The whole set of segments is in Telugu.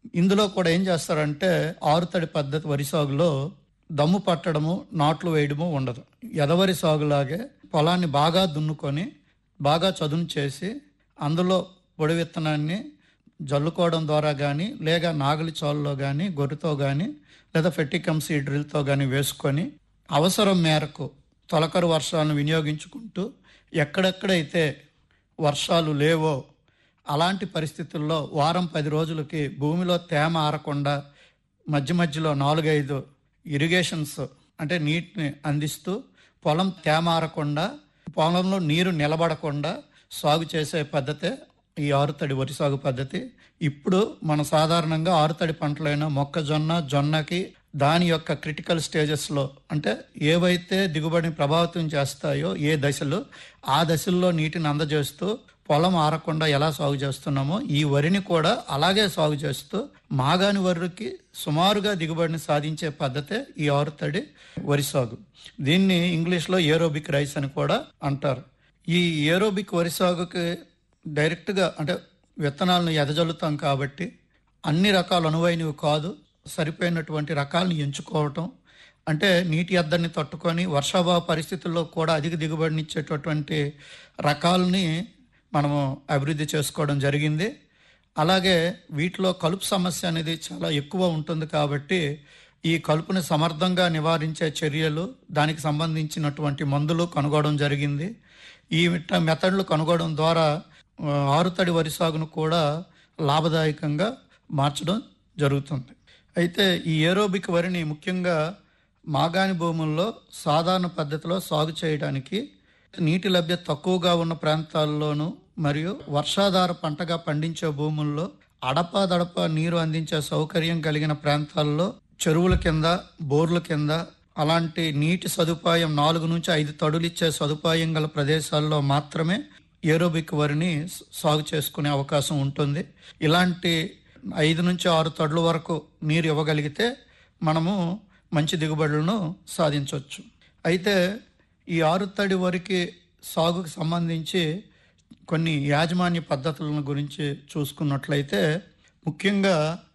ఇందులో కూడా ఏం చేస్తారంటే ఆరుతడి పద్ధతి వరి సాగులో దమ్ము పట్టడము నాట్లు వేయడము ఉండదు ఎదవరి సాగులాగే పొలాన్ని బాగా దున్నుకొని బాగా చదును చేసి అందులో పొడి విత్తనాన్ని జల్లుకోవడం ద్వారా కానీ లేక నాగలి చాలులో కానీ గొర్రెతో కానీ లేదా ఫెట్టికమ్ సీడ్ డ్రిల్తో కానీ వేసుకొని అవసరం మేరకు తొలకరు వర్షాలను వినియోగించుకుంటూ ఎక్కడెక్కడైతే వర్షాలు లేవో అలాంటి పరిస్థితుల్లో వారం పది రోజులకి భూమిలో తేమ ఆరకుండా మధ్య మధ్యలో నాలుగైదు ఇరిగేషన్స్ అంటే నీటిని అందిస్తూ పొలం తేమ ఆరకుండా పొలంలో నీరు నిలబడకుండా సాగు చేసే పద్ధతే ఈ ఆరుతడి వరి సాగు పద్ధతి ఇప్పుడు మన సాధారణంగా ఆరుతడి పంటలైన మొక్కజొన్న జొన్నకి దాని యొక్క క్రిటికల్ స్టేజెస్లో అంటే ఏవైతే దిగుబడిని ప్రభావితం చేస్తాయో ఏ దశలు ఆ దశల్లో నీటిని అందజేస్తూ పొలం ఆరకుండా ఎలా సాగు చేస్తున్నామో ఈ వరిని కూడా అలాగే సాగు చేస్తూ మాగాని వరికి సుమారుగా దిగుబడిని సాధించే పద్ధతే ఈ ఆరుతడి వరి సాగు దీన్ని ఇంగ్లీష్లో ఏరోబిక్ రైస్ అని కూడా అంటారు ఈ ఏరోబిక్ వరి సాగుకి డైరెక్ట్గా అంటే విత్తనాలను ఎదజల్లుతాం కాబట్టి అన్ని రకాలు అనువైనవి కాదు సరిపోయినటువంటి రకాలను ఎంచుకోవటం అంటే నీటి ఎద్దడిని తట్టుకొని వర్షాభావ పరిస్థితుల్లో కూడా అధిక దిగుబడినిచ్చేటటువంటి రకాలని మనము అభివృద్ధి చేసుకోవడం జరిగింది అలాగే వీటిలో కలుపు సమస్య అనేది చాలా ఎక్కువ ఉంటుంది కాబట్టి ఈ కలుపుని సమర్థంగా నివారించే చర్యలు దానికి సంబంధించినటువంటి మందులు కనుగొనడం జరిగింది ఈ మెట- మెథడ్లు కనుగొనడం ద్వారా ఆ, ఆరుతడి వరి సాగును కూడా లాభదాయకంగా మార్చడం జరుగుతుంది అయితే ఈ ఏరోబిక్ వరిని ముఖ్యంగా మాగాణి భూముల్లో సాధారణ పద్ధతిలో సాగు చేయడానికి నీటి లభ్యత తక్కువగా ఉన్న ప్రాంతాల్లోనూ మరియు వర్షాధార పంటగా పండించే భూముల్లో అడపాదడప నీరు అందించే సౌకర్యం కలిగిన ప్రాంతాల్లో చెరువుల కింద బోర్ల కింద అలాంటి నీటి సదుపాయం నాలుగు నుంచి ఐదు తడులిచ్చే సదుపాయం గల ప్రదేశాల్లో మాత్రమే ఏరోబిక్ వరిని స- సాగు చేసుకునే అవకాశం ఉంటుంది ఇలాంటి ఐదు నుంచి ఆరు తడుల వరకు నీరు ఇవ్వగలిగితే మనము మంచి దిగుబడులను సాధించవచ్చు అయితే ఈ ఆరు తడి వరికి సాగుకు సంబంధించి కొన్ని యాజమాన్య పద్ధతులను గురించి చూసుకున్నట్లయితే ముఖ్యంగా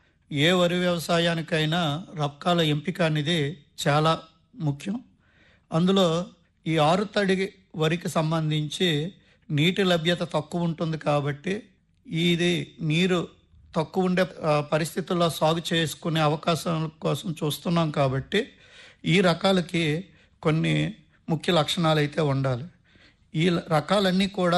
ఏ వరి వ్యవసాయానికైనా రకాల ఎంపిక అనేది చాలా ముఖ్యం అందులో ఈ ఆరుతడి వరికి సంబంధించి నీటి లభ్యత తక్కువ ఉంటుంది కాబట్టి ఇది నీరు తక్కువ ఉండే ఆ, పరిస్థితుల్లో సాగు చేసుకునే అవకాశం కోసం చూస్తున్నాం కాబట్టి ఈ రకాలకి కొన్ని ముఖ్య లక్షణాలు అయితే ఉండాలి ఈ ల- రకాలన్నీ కూడా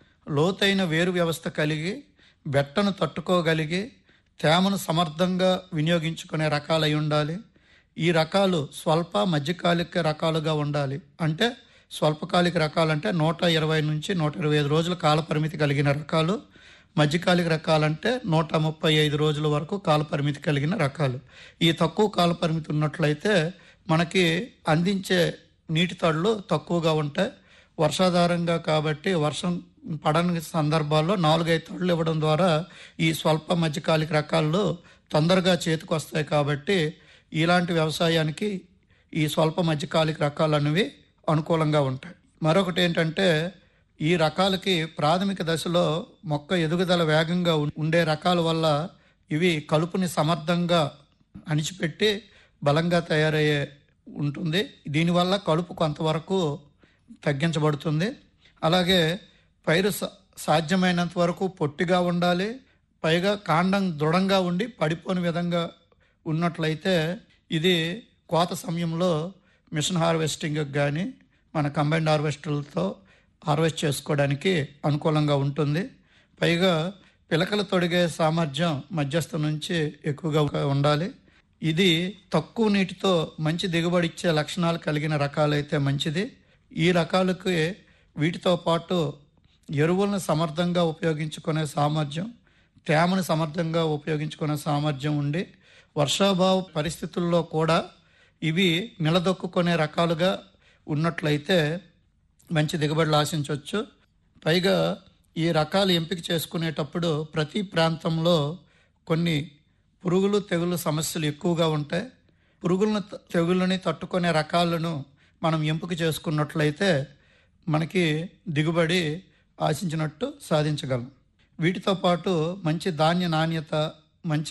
లోతైన వేరు వ్యవస్థ కలిగి బెట్టను తట్టుకోగలిగి తేమను సమర్థంగా వినియోగించుకునే రకాలు అయి ఉండాలి ఈ రకాలు స్వల్ప మధ్యకాలిక రకాలుగా ఉండాలి అంటే స్వల్పకాలిక రకాలంటే నూట ఇరవై నుంచి నూట ఇరవై ఐదు రోజుల కాల పరిమితి కలిగిన రకాలు మధ్యకాలిక రకాలంటే నూట ముప్పై ఐదు రోజుల వరకు కాల పరిమితి కలిగిన రకాలు ఈ తక్కువ కాల పరిమితి ఉన్నట్లయితే మనకి అందించే నీటి తడులు తక్కువగా ఉంటాయి వర్షాధారంగా కాబట్టి వర్షం పడని సందర్భాల్లో నాలుగైదు తడులు ఇవ్వడం ద్వారా ఈ స్వల్ప మధ్యకాలిక రకాలు తొందరగా చేతికి వస్తాయి కాబట్టి ఇలాంటి వ్యవసాయానికి ఈ స్వల్ప మధ్యకాలిక రకాలు అనేవి అనుకూలంగా ఉంటాయి మరొకటి ఏంటంటే ఈ రకాలకి ప్రాథమిక దశలో మొక్క ఎదుగుదల వేగంగా ఉం- ఉండే రకాల వల్ల ఇవి కలుపుని సమర్థంగా అణిచిపెట్టి బలంగా తయారయ్యే ఉంటుంది దీనివల్ల కలుపు కొంతవరకు తగ్గించబడుతుంది అలాగే పైరు సా- సాధ్యమైనంత వరకు పొట్టిగా ఉండాలి పైగా కాండం దృఢంగా ఉండి పడిపోని విధంగా ఉన్నట్లయితే ఇది కోత సమయంలో మిషన్ హార్వెస్టింగ్ కానీ మన కంబైన్డ్ హార్వెస్టర్లతో హార్వెస్ట్ చేసుకోవడానికి అనుకూలంగా ఉంటుంది పైగా పిలకలు తొడిగే సామర్థ్యం మధ్యస్థ నుంచి ఎక్కువగా ఉండాలి ఇది తక్కువ నీటితో మంచి దిగుబడి ఇచ్చే లక్షణాలు కలిగిన రకాలైతే మంచిది ఈ రకాలకి వీటితో పాటు ఎరువులను సమర్థంగా ఉపయోగించుకునే సామర్థ్యం తేమను సమర్థంగా ఉపయోగించుకునే సామర్థ్యం ఉండి వర్షాభావ పరిస్థితుల్లో కూడా ఇవి నిలదొక్కునే రకాలుగా ఉన్నట్లయితే మంచి దిగుబడులు ఆశించవచ్చు పైగా ఈ రకాలు ఎంపిక చేసుకునేటప్పుడు ప్రతి ప్రాంతంలో కొన్ని పురుగులు తెగులు సమస్యలు ఎక్కువగా ఉంటాయి పురుగులను త- తెగుళ్ళని తట్టుకునే రకాలను మనం ఎంపిక చేసుకున్నట్లయితే మనకి దిగుబడి ఆశించినట్టు సాధించగలం వీటితో పాటు మంచి ధాన్య నాణ్యత మంచి